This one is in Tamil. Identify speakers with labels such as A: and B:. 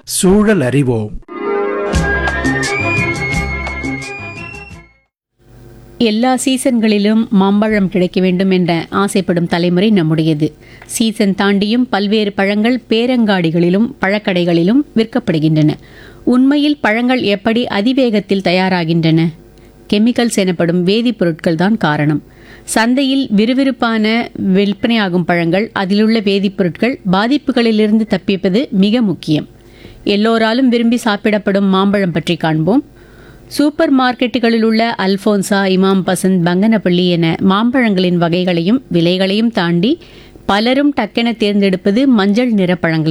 A: சூழல் அறிவோம்
B: எல்லா சீசன்களிலும் மாம்பழம் கிடைக்க வேண்டும் என்ற ஆசைப்படும் தலைமுறை நம்முடையது சீசன் தாண்டியும் பல்வேறு பழங்கள் பேரங்காடிகளிலும் பழக்கடைகளிலும் விற்கப்படுகின்றன உண்மையில் பழங்கள் எப்படி அதிவேகத்தில் தயாராகின்றன கெமிக்கல்ஸ் எனப்படும் வேதிப்பொருட்கள் தான் காரணம் சந்தையில் விறுவிறுப்பான விற்பனையாகும் பழங்கள் அதிலுள்ள வேதிப்பொருட்கள் பாதிப்புகளிலிருந்து தப்பிப்பது மிக முக்கியம் எல்லோராலும் விரும்பி சாப்பிடப்படும் மாம்பழம் பற்றி காண்போம் சூப்பர் மார்க்கெட்டுகளில் உள்ள அல்போன்சா இமாம் பசந்த் பங்கனப்பள்ளி என மாம்பழங்களின் வகைகளையும் விலைகளையும் தாண்டி பலரும் டக்கென தேர்ந்தெடுப்பது மஞ்சள் நிற பழங்களை